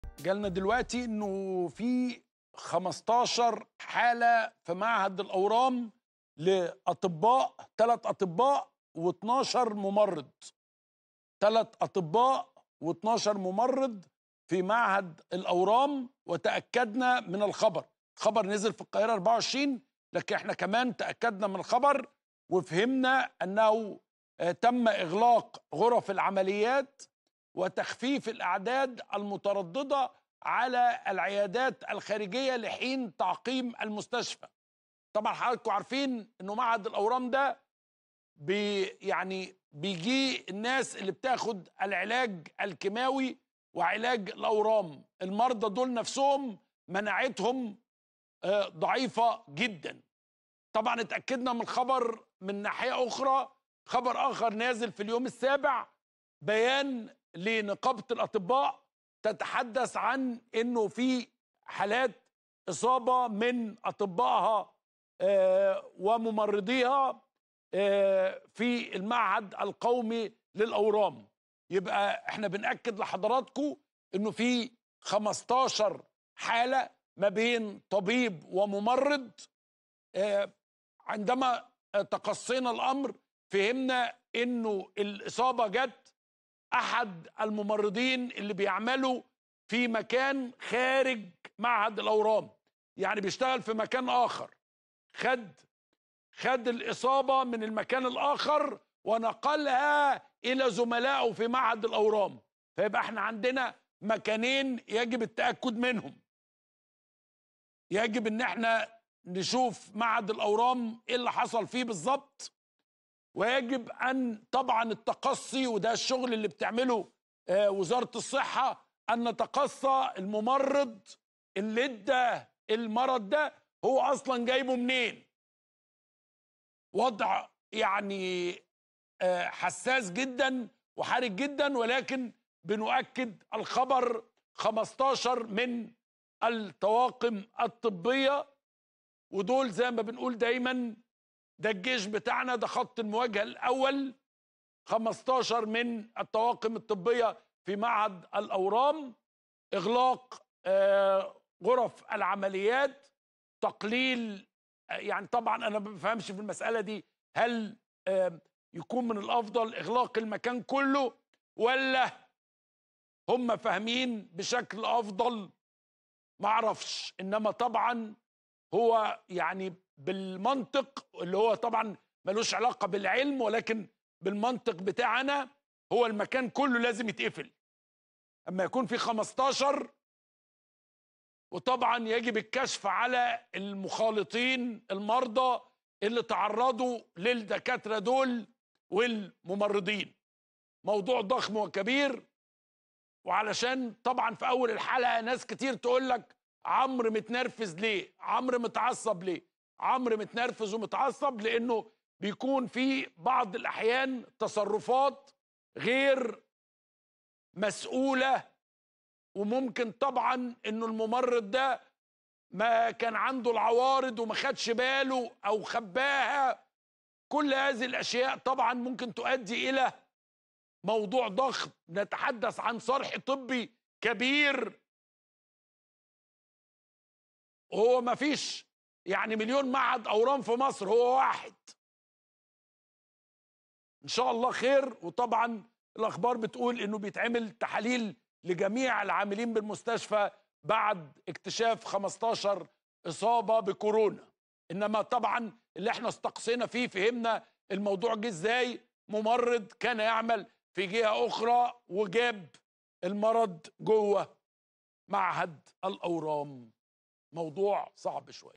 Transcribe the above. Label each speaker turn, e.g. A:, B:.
A: جالنا دلوقتي انه في 15 حاله في معهد الاورام لاطباء ثلاث اطباء و12 ممرض ثلاث اطباء و12 ممرض في معهد الاورام وتاكدنا من الخبر خبر نزل في القاهره 24 لكن احنا كمان تاكدنا من الخبر وفهمنا انه آه، تم اغلاق غرف العمليات وتخفيف الاعداد المتردده على العيادات الخارجيه لحين تعقيم المستشفى. طبعا حضراتكم عارفين انه معهد الاورام ده بي يعني بيجي الناس اللي بتاخد العلاج الكيماوي وعلاج الاورام، المرضى دول نفسهم مناعتهم آه، ضعيفه جدا. طبعا اتاكدنا من الخبر من ناحيه اخرى خبر اخر نازل في اليوم السابع بيان لنقابه الاطباء تتحدث عن انه في حالات اصابه من اطبائها آه، وممرضيها آه، في المعهد القومي للاورام يبقى احنا بناكد لحضراتكم انه في 15 حاله ما بين طبيب وممرض آه، عندما تقصينا الامر فهمنا انه الاصابه جت احد الممرضين اللي بيعملوا في مكان خارج معهد الاورام يعني بيشتغل في مكان اخر خد خد الاصابه من المكان الاخر ونقلها الى زملائه في معهد الاورام فيبقى احنا عندنا مكانين يجب التاكد منهم يجب ان احنا نشوف معهد الاورام ايه اللي حصل فيه بالظبط ويجب ان طبعا التقصي وده الشغل اللي بتعمله آه، وزاره الصحه ان نتقصى الممرض اللي ادى المرض ده هو اصلا جايبه منين وضع يعني آه، حساس جدا وحرج جدا ولكن بنؤكد الخبر 15 من الطواقم الطبيه ودول زي ما بنقول دايما ده الجيش بتاعنا ده خط المواجهه الاول 15 من الطواقم الطبيه في معهد الاورام اغلاق آه، غرف العمليات تقليل آه، يعني طبعا انا ما بفهمش في المساله دي هل آه، يكون من الافضل اغلاق المكان كله ولا هم فاهمين بشكل افضل ما اعرفش انما طبعا هو يعني بالمنطق اللي هو طبعا ملوش علاقه بالعلم ولكن بالمنطق بتاعنا هو المكان كله لازم يتقفل اما يكون في 15 وطبعا يجب الكشف على المخالطين المرضى اللي تعرضوا للدكاتره دول والممرضين موضوع ضخم وكبير وعلشان طبعا في اول الحلقه ناس كتير تقول لك عمرو متنرفز ليه عمرو متعصب ليه عمرو متنرفز ومتعصب لانه بيكون في بعض الاحيان تصرفات غير مسؤوله وممكن طبعا انه الممرض ده ما كان عنده العوارض وما خدش باله او خباها كل هذه الاشياء طبعا ممكن تؤدي الى موضوع ضخم نتحدث عن صرح طبي كبير هو ما فيش يعني مليون معهد اورام في مصر هو واحد ان شاء الله خير وطبعا الاخبار بتقول انه بيتعمل تحاليل لجميع العاملين بالمستشفى بعد اكتشاف 15 اصابه بكورونا انما طبعا اللي احنا استقصينا فيه فهمنا الموضوع جه ازاي ممرض كان يعمل في جهه اخرى وجاب المرض جوه معهد الاورام موضوع صعب شويه